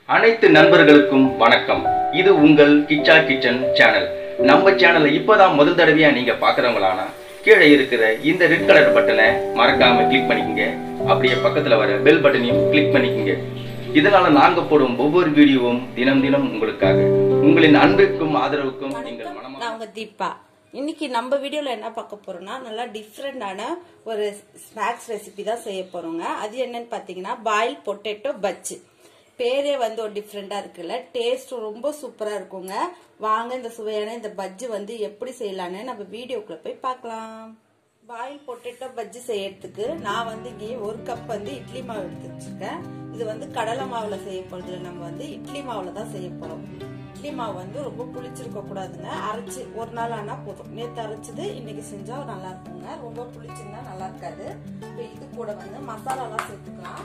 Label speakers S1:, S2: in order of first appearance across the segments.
S1: அனைத்து நண்பர்களுக்கும் வணக்கம் இது உங்கள் கிச்சா கிச்சன் சேனல் நம்ம சேனலை இப்போதான் முதல் தடவையா நீங்க பாக்குறவங்களானா கீழே இருக்கிற இந்த ரெட் கலர் பட்டனை மறக்காம கிளிக் பண்ணிக்கங்க அப்படியே பக்கத்துல வர பெல் பட்டனையும் கிளிக் பண்ணிக்கங்க இதனால நாங்க போடும் ஒவ்வொரு வீடியோவும் தினம் தினம் உங்களுக்காக உங்களின் அன்பிற்கும் ஆதரவுக்கும் நீங்கள் மனமா
S2: நான் உங்க தீபா இன்னைக்கு நம்ம வீடியோல என்ன பார்க்க போறோம்னா நல்லா டிஃப்ரெண்டான ஒரு ஸ்நாக்ஸ் ரெசிபி தான் செய்ய போறோங்க அது என்னன்னு பாத்தீங்கன்னா பாயில் பொட்டேட்டோ பஜ்ஜி பேரே வந்து ஒரு டிஃப்ரெண்டா இருக்குல்ல டேஸ்ட் ரொம்ப சூப்பரா இருக்குங்க வாங்க இந்த சுவையான இந்த பஜ்ஜி வந்து எப்படி செய்யலான்னு நம்ம வீடியோக்குள்ள போய் பார்க்கலாம் பாயில் பொட்டேட்டோ பஜ்ஜி செய்யறதுக்கு நான் வந்து இங்கே ஒரு கப் வந்து இட்லி மாவு எடுத்து வச்சிருக்கேன் இது வந்து கடலை மாவுல செய்ய போறது இல்ல, நம்ம வந்து இட்லி மாவுல தான் செய்ய போறோம் இட்லி மாவு வந்து ரொம்ப புளிச்சிருக்க கூடாதுங்க அரைச்சு ஒரு நாள் ஆனா போதும் நேத்து அரைச்சது இன்னைக்கு செஞ்சா நல்லா இருக்குங்க ரொம்ப புளிச்சிருந்தா நல்லா இருக்காது இப்போ இது கூட வந்து மசாலாலாம் சேர்த்துக்கலாம்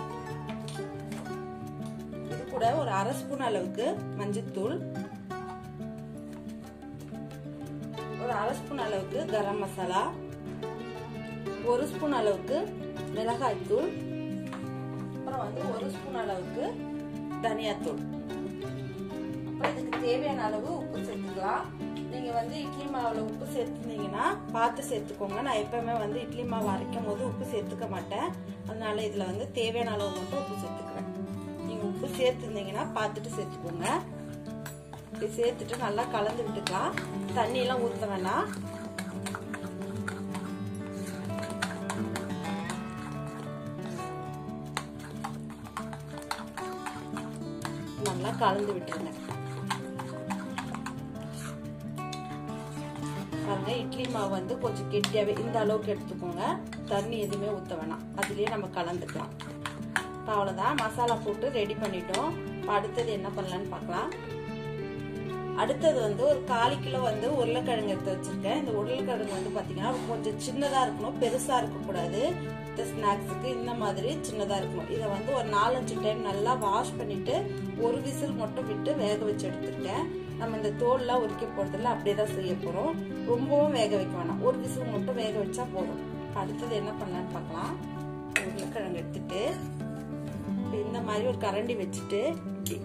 S2: இது கூட ஒரு அரை ஸ்பூன் அளவுக்கு மஞ்சத்தூள் ஒரு அரை ஸ்பூன் அளவுக்கு கரம் மசாலா ஒரு ஸ்பூன் அளவுக்கு மிளகாய் தூள் அப்புறம் வந்து ஒரு ஸ்பூன் அளவுக்கு தனியாத்தூள் அப்புறம் இதுக்கு தேவையான அளவு உப்பு சேர்த்துக்கலாம் நீங்க வந்து இட்லி மாவுல உப்பு சேர்த்துனீங்கன்னா பார்த்து சேர்த்துக்கோங்க நான் எப்பவுமே வந்து இட்லி மாவு அரைக்கும் போது உப்பு சேர்த்துக்க மாட்டேன் அதனால இதுல வந்து தேவையான அளவு மட்டும் உப்பு சேர்த்துக்கிறேன் நீங்க உப்பு சேர்த்துருந்தீங்கன்னா பார்த்துட்டு சேர்த்துக்கோங்க இப்படி சேர்த்துட்டு நல்லா கலந்து விட்டுக்கலாம் தண்ணி எல்லாம் ஊற்ற வேணாம் நல்லா கலந்து விட்டுருங்க பாருங்க இட்லி மாவு வந்து கொஞ்சம் கெட்டியாவே இந்த அளவுக்கு எடுத்துக்கோங்க தண்ணி எதுவுமே ஊற்ற வேணாம் அதுலயே நம்ம கலந்துக்கலாம் இப்போ அவ்வளோதான் மசாலா போட்டு ரெடி பண்ணிட்டோம் இப்போ அடுத்தது என்ன பண்ணலான்னு பார்க்கலாம் அடுத்தது வந்து ஒரு கால் கிலோ வந்து உருளைக்கிழங்கு எடுத்து வச்சிருக்கேன் இந்த உருளைக்கிழங்கு வந்து பாத்தீங்கன்னா கொஞ்சம் சின்னதா இருக்கணும் பெருசா இருக்கக்கூடாது இந்த ஸ்நாக்ஸுக்கு இந்த மாதிரி சின்னதா இருக்கணும் இதை வந்து ஒரு நாலஞ்சு டைம் நல்லா வாஷ் பண்ணிட்டு ஒரு விசில் மட்டும் விட்டு வேக வச்சு எடுத்துருக்கேன் நம்ம இந்த தோல்லாம் உரிக்க போறதில்ல அப்படியே தான் செய்ய போறோம் ரொம்பவும் வேக வைக்க வேணாம் ஒரு விசில் மட்டும் வேக வச்சா போதும் அடுத்தது என்ன பண்ணலான்னு பார்க்கலாம் உருளைக்கிழங்கு எடுத்துட்டு இந்த மாதிரி ஒரு கரண்டி வச்சுட்டு இப்படி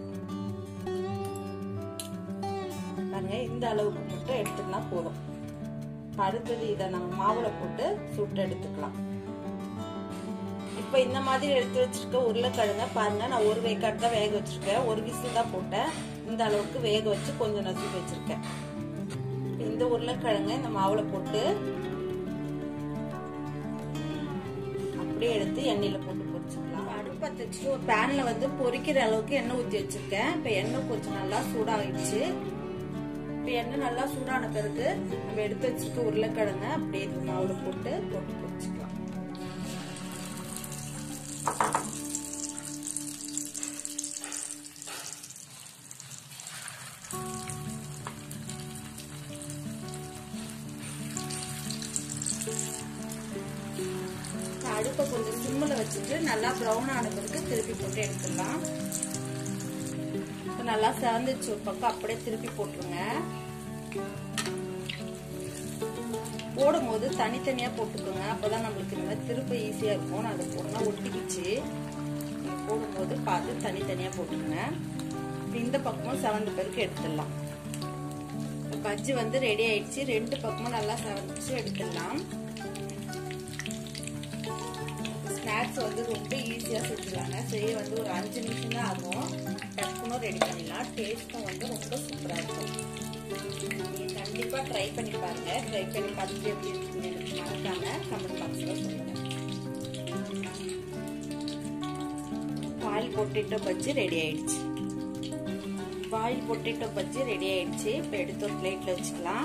S2: பாருங்க இந்த அளவுக்கு மட்டும் எடுத்துக்கலாம் போதும் அடுத்தது இதை நம்ம மாவுல போட்டு சுட்டு எடுத்துக்கலாம் இப்போ இந்த மாதிரி எடுத்து வச்சிருக்க உருளைக்கிழங்க பாருங்க நான் ஒரு வேக்காடு தான் வேக வச்சிருக்கேன் ஒரு விசில் தான் போட்டேன் இந்த அளவுக்கு வேக வச்சு கொஞ்சம் நசுக்கி வச்சிருக்கேன் இந்த உருளைக்கிழங்க இந்த மாவுல போட்டு அப்படியே எடுத்து எண்ணெயில போட்டு பொரிச்சுக்கலாம் அடுப்பத்தை வச்சுட்டு ஒரு பேன்ல வந்து பொரிக்கிற அளவுக்கு எண்ணெய் ஊற்றி வச்சிருக்கேன் இப்போ எண்ணெய் கொஞ்சம் நல்லா சூடாகிடுச்சு இப்போ எண்ணெய் நல்லா சூடான பிறகு நம்ம எடுத்து வச்சிருக்க உருளைக்கிழங்க அப்படியே இது மாவுல போட்டு போட்டு பொரிச்சுக்கலாம் அடுப்பை கொஞ்சம் சிம்மில் வச்சுட்டு நல்லா ப்ரௌன் ஆன பிறகு திருப்பி போட்டு எடுத்துடலாம் இப்போ நல்லா சேர்ந்துச்சு ஒரு பக்கம் அப்படியே திருப்பி போட்டுருங்க போடும்போது தனித்தனியா போட்டுக்கோங்க அப்பதான் நம்மளுக்கு இந்த மாதிரி திருப்ப ஈஸியா இருக்கும் நான் அதை போடலாம் ஒட்டிக்கிச்சு நீங்க போடும்போது பார்த்து தனித்தனியா போட்டுருங்க இந்த பக்கமும் செவந்து பேருக்கு எடுத்துடலாம் பஜ்ஜி வந்து ரெடி ஆயிடுச்சு ரெண்டு பக்கமும் நல்லா செவந்துச்சு எடுத்துடலாம் ஸ்நாக்ஸ் வந்து ரொம்ப ஈஸியாக செஞ்சுலாங்க செய்ய வந்து ஒரு அஞ்சு நிமிஷம் தான் ஆகும் டக்குன்னு ரெடி பண்ணிடலாம் டேஸ்ட்டும் வந்து ரொம்ப சூப்பராக இருக்கும் நீங்கள் கண்டிப்பாக ட்ரை பண்ணி பாருங்க ட்ரை பண்ணி பார்த்துட்டு எப்படி இருக்குன்னு எனக்கு மறக்காம கமெண்ட் பாக்ஸில் சொல்லுங்கள் பாயில் பொட்டேட்டோ பஜ்ஜி ரெடி ஆயிடுச்சு பாயில் பொட்டேட்டோ பஜ்ஜி ரெடி ஆயிடுச்சு இப்போ எடுத்து ஒரு பிளேட்டில் வச்சுக்கலாம்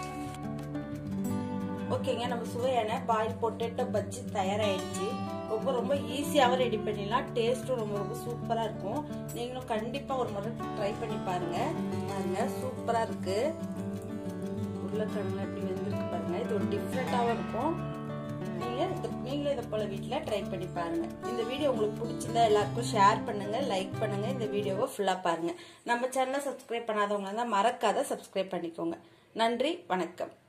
S2: ஓகேங்க நம்ம சுவையான பாயில் பொட்டேட்டோ பஜ்ஜி தயாராகிடுச்சு ரொம்ப ரொம்ப ஈஸியாகவும் ரெடி பண்ணிடலாம் டேஸ்ட்டும் ரொம்ப ரொம்ப சூப்பராக இருக்கும் நீங்களும் கண்டிப்பாக ஒரு முறை ட்ரை பண்ணி பாருங்க பாருங்க சூப்பராக இருக்கு உருளைக்கிழங்கு எப்படி வெந்திருக்கு பாருங்க இது ஒரு டிஃப்ரெண்ட்டாகவும் இருக்கும் நீங்கள் இந்த நீங்களும் இதை போல் வீட்டில் ட்ரை பண்ணி பாருங்க இந்த வீடியோ உங்களுக்கு பிடிச்சிருந்தா எல்லாருக்கும் ஷேர் பண்ணுங்க லைக் பண்ணுங்க இந்த வீடியோவை ஃபுல்லாக பாருங்க நம்ம சேனலை சப்ஸ்கிரைப் பண்ணாதவங்க இருந்தால் மறக்காத சப்ஸ்கிரைப் பண்ணிக்கோங்க நன்றி வணக்கம்